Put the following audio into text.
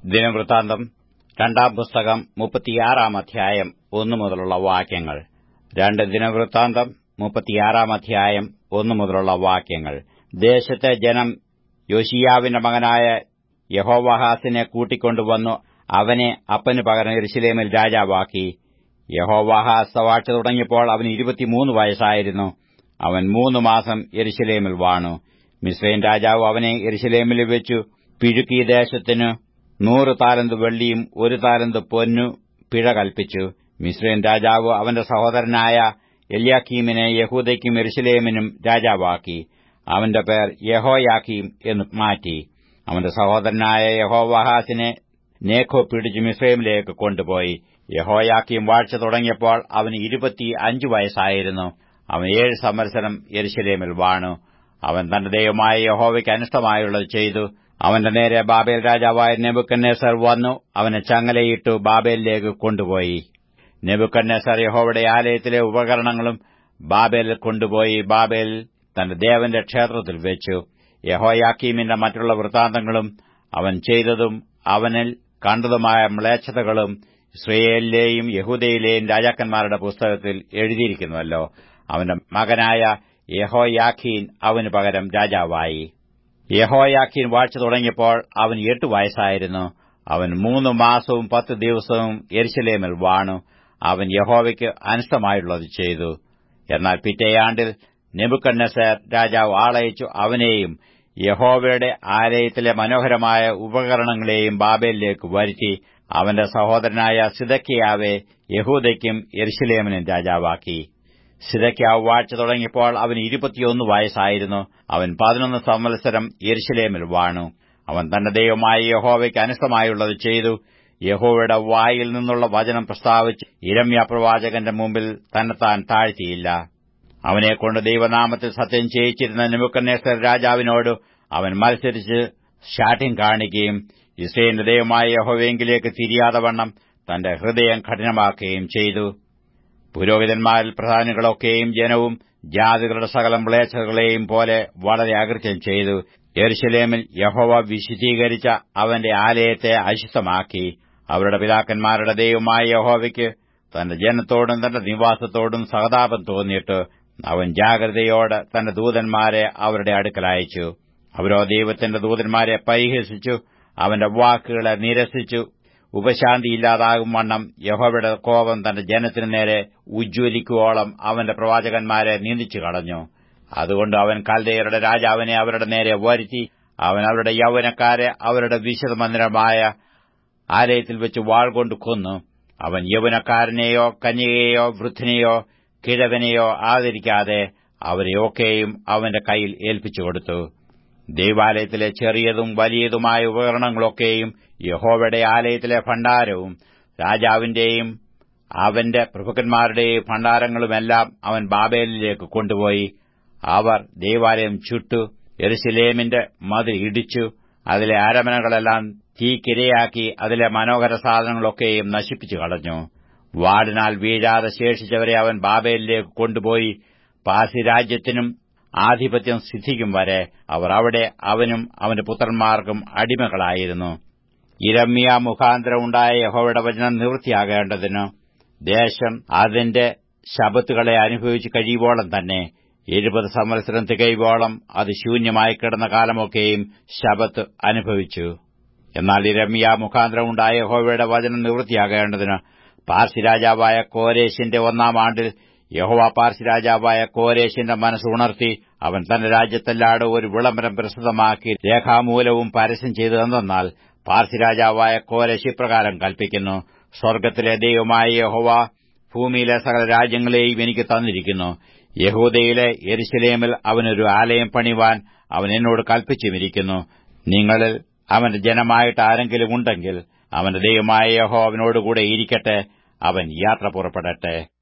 ദിനവൃത്താന്തം രണ്ടാം പുസ്തകം മുപ്പത്തിയാറാം അധ്യായം ഒന്നു മുതലുള്ള വാക്യങ്ങൾ രണ്ട് ദിനവൃത്താന്തം മുപ്പത്തിയാറാം അധ്യായം ഒന്നു മുതലുള്ള വാക്യങ്ങൾ ദേശത്തെ ജനം യോശിയാവിന്റെ മകനായ യഹോവാഹാസിനെ കൂട്ടിക്കൊണ്ടുവന്നു അവനെ അപ്പന് പകരം എരുശലേമിൽ രാജാവാക്കി യഹോവാഹാസ് വാഴ്ച തുടങ്ങിയപ്പോൾ അവന് ഇരുപത്തിമൂന്ന് വയസ്സായിരുന്നു അവൻ മൂന്ന് മാസം എരുശലേമിൽ വാണു മിസ്രൈൻ രാജാവ് അവനെ എരുശലേമിൽ വെച്ചു പിഴുക്കി ദേശത്തിന് നൂറ് താലന്ത് വെള്ളിയും ഒരു താലന്ത് പൊന്നു പിഴ കൽപ്പിച്ചു മിസ്രൈൻ രാജാവ് അവന്റെ സഹോദരനായ എല്യാക്കീമിനെ യഹൂദയ്ക്കും എരുശലേമിനും രാജാവാക്കി അവന്റെ പേർ യഹോയാക്കീം എന്ന് മാറ്റി അവന്റെ സഹോദരനായ യഹോവാഹാസിനെ നേഖോ പിടിച്ച് മിസ്രൈമിലേക്ക് കൊണ്ടുപോയി യഹോയാക്കീം വാഴ്ച തുടങ്ങിയപ്പോൾ അവന് ഇരുപത്തി അഞ്ച് വയസ്സായിരുന്നു അവൻ ഏഴ് സംവത്സരം യെരുശലേമിൽ വാണു അവൻ തന്റെ ദൈവമായ യഹോവയ്ക്ക് അനിഷ്ടമായുള്ളത് ചെയ്തു അവന്റെ നേരെ ബാബേൽ രാജാവായ നെബുക്കന്നേസർ വന്നു അവനെ ചങ്ങലയിട്ടു ബാബേലിലേക്ക് കൊണ്ടുപോയി നെബുക്കന്നേസർ യഹോവയുടെ ആലയത്തിലെ ഉപകരണങ്ങളും ബാബേലിൽ കൊണ്ടുപോയി ബാബേൽ തന്റെ ദേവന്റെ ക്ഷേത്രത്തിൽ വെച്ചു യഹോയാക്കീമിന്റെ മറ്റുള്ള വൃത്താന്തങ്ങളും അവൻ ചെയ്തതും അവനിൽ കണ്ടതുമായ മ്ലേച്ഛതകളും ഇസ്രയേലിലെയും യഹൂദയിലെയും രാജാക്കന്മാരുടെ പുസ്തകത്തിൽ എഴുതിയിരിക്കുന്നുവല്ലോ അവന്റെ മകനായ യഹോയാഖീൻ അവന് പകരം രാജാവായി യഹോയാഖീൻ വാഴ്ച തുടങ്ങിയപ്പോൾ അവൻ എട്ട് വയസ്സായിരുന്നു അവൻ മൂന്ന് മാസവും പത്ത് ദിവസവും എരിശലേമിൽ വാണു അവൻ യഹോവയ്ക്ക് അനിഷ്ടമായുള്ളത് ചെയ്തു എന്നാൽ പിറ്റേയാണ്ടിൽ നെബുക്കന്നസർ രാജാവ് ആളയച്ചു അവനെയും യഹോവയുടെ ആലയത്തിലെ മനോഹരമായ ഉപകരണങ്ങളെയും ബാബേലിലേക്ക് വരുത്തി അവന്റെ സഹോദരനായ സിദക്കിയാവെ യഹൂദയ്ക്കും എരുശലേമിനും രാജാവാക്കി സിദക്കിയാവ് വാഴ്ച തുടങ്ങിയപ്പോൾ അവന് ഇരുപത്തിയൊന്ന് വയസ്സായിരുന്നു അവൻ പതിനൊന്ന് സംവത്സരം യെരുശലേമിൽ വാണു അവൻ തന്റെ ദൈവമായ യഹോവയ്ക്ക് അനിഷ്ടമായുള്ളത് ചെയ്തു യഹോവയുടെ വായിൽ നിന്നുള്ള വചനം പ്രസ്താവിച്ച് ഇരമ്യ പ്രവാചകന്റെ മുമ്പിൽ തന്നെത്താൻ താഴ്ത്തിയില്ല അവനെക്കൊണ്ട് ദൈവനാമത്തിൽ സത്യം ചെയ്യിച്ചിരുന്ന നിമുക്കന്നേശ്വര രാജാവിനോട് അവൻ മത്സരിച്ച് ശാഠ്യം കാണിക്കുകയും ഇസ്രയേലിന്റെ ദൈവമായ യഹോവയെങ്കിലേക്ക് തിരിയാതെ വണ്ണം തന്റെ ഹൃദയം കഠിനമാക്കുകയും ചെയ്തു പുരോഹിതന്മാരിൽ പ്രധാനികളൊക്കെയും ജനവും ജാതികളുടെ സകല മ്ലേച്ഛതകളെയും പോലെ വളരെ അകൃത്യം ചെയ്തു യെരുശലേമിൽ യഹോവ വിശുദ്ധീകരിച്ച അവന്റെ ആലയത്തെ അശുദ്ധമാക്കി അവരുടെ പിതാക്കന്മാരുടെ ദൈവമായ യഹോവയ്ക്ക് തന്റെ ജനത്തോടും തന്റെ നിവാസത്തോടും സഹതാപം തോന്നിയിട്ട് അവൻ ജാഗ്രതയോടെ തന്റെ ദൂതന്മാരെ അവരുടെ അടുക്കൽ അയച്ചു അവരോ ദൈവത്തിന്റെ ദൂതന്മാരെ പരിഹസിച്ചു അവന്റെ വാക്കുകളെ നിരസിച്ചു ഉപശാന്തിയില്ലാതാകും വണ്ണം യഹോവയുടെ കോപം തന്റെ ജനത്തിനു നേരെ ഉജ്ജ്വലിക്കുവോളം അവന്റെ പ്രവാചകന്മാരെ നിന്ദിച്ചു കളഞ്ഞു അതുകൊണ്ട് അവൻ കൽദയരുടെ രാജാവിനെ അവരുടെ നേരെ വരുത്തി അവൻ അവരുടെ യൗവനക്കാരെ അവരുടെ വിശുദ്ധ മന്ദിരമായ ആലയത്തിൽ വെച്ച് വാൾ കൊണ്ട് കൊന്നു അവൻ യൗവനക്കാരനെയോ കന്യകയെയോ വൃദ്ധനെയോ കിഴവനെയോ ആദരിക്കാതെ അവരെയൊക്കെയും അവന്റെ കയ്യിൽ ഏൽപ്പിച്ചു കൊടുത്തു ദൈവാലയത്തിലെ ചെറിയതും വലിയതുമായ ഉപകരണങ്ങളൊക്കെയും യഹോവയുടെ ആലയത്തിലെ ഭണ്ഡാരവും രാജാവിന്റെയും അവന്റെ പ്രഭുക്കന്മാരുടെയും ഭണ്ഡാരങ്ങളുമെല്ലാം അവൻ ബാബേലിലേക്ക് കൊണ്ടുപോയി അവർ ദൈവാലയം ചുട്ടു എരുസലേമിന്റെ മതിൽ ഇടിച്ചു അതിലെ അരമനകളെല്ലാം തീക്കിരയാക്കി അതിലെ മനോഹര സാധനങ്ങളൊക്കെയും നശിപ്പിച്ചു കളഞ്ഞു വാടിനാൽ വീഴാതെ ശേഷിച്ചവരെ അവൻ ബാബേലിലേക്ക് കൊണ്ടുപോയി പാസി രാജ്യത്തിനും ആധിപത്യം സിദ്ധിക്കും വരെ അവർ അവിടെ അവനും അവന്റെ പുത്രന്മാർക്കും അടിമകളായിരുന്നു ഇരമ്യ മുഖാന്തരം ഉണ്ടായ യഹോവയുടെ വചനം നിവൃത്തിയാകേണ്ടതിന് ദേശം അതിന്റെ ശബത്തുകളെ അനുഭവിച്ചു കഴിയുവോളം തന്നെ എഴുപത് സംവത്സരം തികയുവോളം അത് ശൂന്യമായി കിടന്ന കാലമൊക്കെയും ശബത്ത് അനുഭവിച്ചു എന്നാൽ ഇരമ്യ മുഖാന്തരം ഉണ്ടായ യഹോവയുടെ വചനം നിവൃത്തിയാകേണ്ടതിന് പാർസി രാജാവായ കോരേശിന്റെ ഒന്നാം ആണ്ടിൽ യഹോവ പാർസി രാജാവായ കോരേശിന്റെ മനസ്സ് ഉണർത്തി അവൻ തന്റെ രാജ്യത്തെല്ലാടും ഒരു വിളംബരം പ്രസിദ്ധമാക്കി രേഖാമൂലവും പരസ്യം ചെയ്തതെന്നാൽ പാർസി രാജാവായ കോരേശ് ഇപ്രകാരം കൽപ്പിക്കുന്നു സ്വർഗ്ഗത്തിലെ ദൈവമായ യഹോവ ഭൂമിയിലെ സകല രാജ്യങ്ങളെയും എനിക്ക് തന്നിരിക്കുന്നു യഹൂദയിലെ എരുശലേമിൽ അവനൊരു ആലയം പണിവാൻ അവൻ എന്നോട് കൽപ്പിച്ചുമിരിക്കുന്നു നിങ്ങളിൽ അവന്റെ ജനമായിട്ട് ആരെങ്കിലും ഉണ്ടെങ്കിൽ അവന്റെ ദൈവമായ യഹോ അവനോടുകൂടെ ഇരിക്കട്ടെ അവൻ യാത്ര പുറപ്പെടട്ടെ